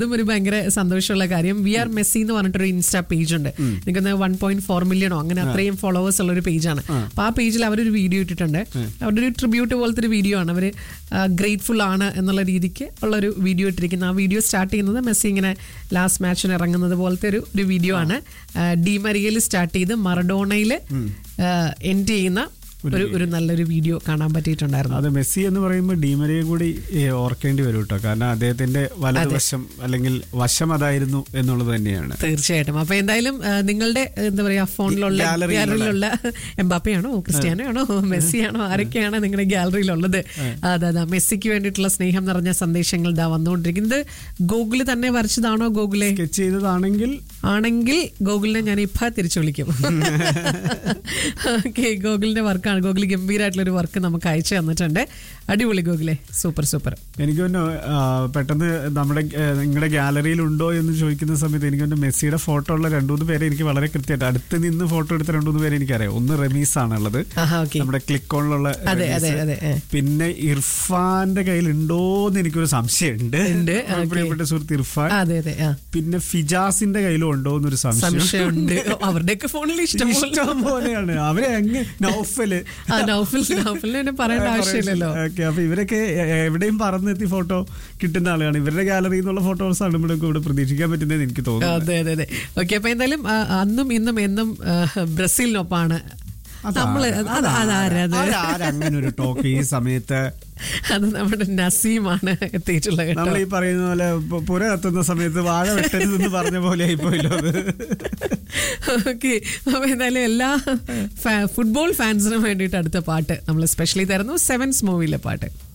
അതും ഒരു ഭയങ്കര സന്തോഷമുള്ള കാര്യം വി ആർ മെസ്സി എന്ന് പറഞ്ഞിട്ടൊരു ഇൻസ്റ്റാ പേജ് ഉണ്ട് എനിക്കൊന്ന് വൺ പോയിന്റ് ഫോർ മില്യണോ അങ്ങനെ അത്രയും ഫോളോവേഴ്സ് ഉള്ള ഒരു പേജാണ് അപ്പൊ ആ പേജിൽ അവരൊരു വീഡിയോ ഇട്ടിട്ടുണ്ട് അവരുടെ ഒരു ട്രിബ്യൂട്ട് പോലത്തെ ഒരു വീഡിയോ ആണ് അവർ ഗ്രേറ്റ്ഫുൾ ആണ് എന്നുള്ള രീതിക്ക് ഉള്ള ഒരു വീഡിയോ ഇട്ടിരിക്കുന്നത് ആ വീഡിയോ സ്റ്റാർട്ട് ചെയ്യുന്നത് മെസ്സി ഇങ്ങനെ ലാസ്റ്റ് മാച്ചിന് ഇറങ്ങുന്നത് പോലത്തെ ഒരു ഒരു വീഡിയോ ആണ് ഡിമരിയയിൽ സ്റ്റാർട്ട് ചെയ്ത് മറഡോണയിൽ എൻഡ് ചെയ്യുന്ന ഒരു ഒരു നല്ലൊരു വീഡിയോ കാണാൻ പറ്റിയിട്ടുണ്ടായിരുന്നു അത് മെസ്സി എന്ന് പറയുമ്പോൾ ഡീമരയെ കൂടി ഏ, ഓർക്കേണ്ടി വരും കേട്ടോ കാരണം അദ്ദേഹത്തിന്റെ വലതുവശം അല്ലെങ്കിൽ വശം അതായിരുന്നു എന്നുള്ളത് തന്നെയാണ് തീർച്ചയായിട്ടും അപ്പൊ എന്തായാലും ആ, നിങ്ങളുടെ എന്താ പറയാ ഫോണിലുള്ള ഗാലറിയിലുള്ള- ഗാലറിയിലുള്ള എംബാപ്പയാണോ ക്രിസ്ത്യാനോ ആണോ മെസ്സിയാണോ ആരൊക്കെയാണ് നിങ്ങളുടെ ഗാലറിയിലുള്ളത് അതെ അതെ മെസ്സിക്ക് വേണ്ടിയിട്ടുള്ള സ്നേഹം നിറഞ്ഞ സന്ദേശങ്ങൾ ഇതാ വന്നുകൊണ്ടിരിക്കുന്നത് ഗൂഗിള് തന്നെ വരച്ചതാണോ ഗൂഗിളെ സ്കെച്ച് ചെയ്തതാണെങ്കിൽ ആണെങ്കിൽ ഗൂഗിളിനെ ഞാൻ ഇപ്പൊ തിരിച്ചു വിളിക്കും ഓക്കെ ഗൂഗിളിന്റെ വർക്കാണ് ഗൂഗിൾ ഗംഭീരമായിട്ടുള്ള ഒരു വർക്ക് നമുക്ക് അയച്ചു തന്നിട്ടുണ്ട് അടിപൊളി ഗൂഗിളെ സൂപ്പർ സൂപ്പർ എനിക്ക് തന്നെ പെട്ടെന്ന് നമ്മുടെ ഏ, നിങ്ങളുടെ ഗാലറിയിൽ ഉണ്ടോ എന്ന് ചോദിക്കുന്ന സമയത്ത് എനിക്ക് തന്നെ മെസ്സിയുടെ ഫോട്ടോ ഉള്ള രണ്ടുമൂന്ന് പേരെ എനിക്ക് വളരെ കൃത്യമായിട്ട് അടുത്ത് നിന്ന് ഫോട്ടോ എടുത്ത രണ്ടുമൂന്ന് പേരെ എനിക്കറിയാം ഒന്ന് റമീസ് ആണുള്ളത് ആഹാ ഓക്കെ നമ്മുടെ ക്ലിക്ക് ഓണിലുള്ള അതെ, റമീസ്. അതെ, അതെ, ഏ. പിന്നെ ഇർഫാന്റെ കയ്യിൽ ഉണ്ടോന്ന് എനിക്കൊരു സംശയമുണ്ട് ഉണ്ട്, നമ്മുടെ ഓക്കേ. പ്രിയപ്പെട്ട സുഹൃത്ത് ഇർഫാൻ അതെ അതെ ആ പിന്നെ ഫിജാസിന്റെ കയ്യിലും ഉണ്ടോ എന്നൊരു സംശയം സംശയമുണ്ട് ഓ, അവരുടെയൊക്കെ ഫോണിൽ ഇഷ്ടം പോലെ ഇഷ്ടം പോലെയാണ് അവരെ അങ്ങ് നൗഫല് ആ നൗഫൽ നൗഫലിനെ പിന്നെ പറയേണ്ട ആവശ്യമില്ലല്ലോ ഓക്കെ അപ്പൊ ഇവരൊക്കെ എ- എവിടെയും പറന്നെത്തി ഫോട്ടോ കിട്ടുന്ന ആളുകളാണ് ഇവരുടെ ഗാലറിയിൽ നിന്നുള്ള ഫോട്ടോസ് ആണ് ഇവിടെ ഇവിടെ പ്രതീക്ഷിക്കാൻ പറ്റുന്നതെന്ന് എനിക്ക് തോന്നുന്നു അതെ അതെ അതെ ഓക്കെ അപ്പൊ എന്തായാലും ആ, അന്നും ഇന്നും എന്നും ആ, ബ്രസീലിനൊപ്പമാണ് നമ്മള് അത് അതാരാ അത്? അങ്ങനെ ഒരു ടോക്ക് ഈ സമയത്ത് അത് നമ്മുടെ നസീമാണ് എത്തിയിട്ടുള്ളത് കേട്ടോ നമ്മൾ ഈ പറയുന്ന പോലെ പു- പുര കത്തുന്ന സമയത്ത് വാഴ വെട്ടരുതെന്ന് പറഞ്ഞ പോലെ ആയിപ്പോയല്ലോ അത് ഓക്കെ അപ്പൊ എന്തായാലും എല്ലാ ഫുട്ബോൾ ഫാൻസിനും വേണ്ടിയിട്ട് അടുത്ത പാട്ട് നമ്മൾ സ്പെഷ്യലി തരുന്നു സെവൻസ് മൂവിയിലെ പാട്ട്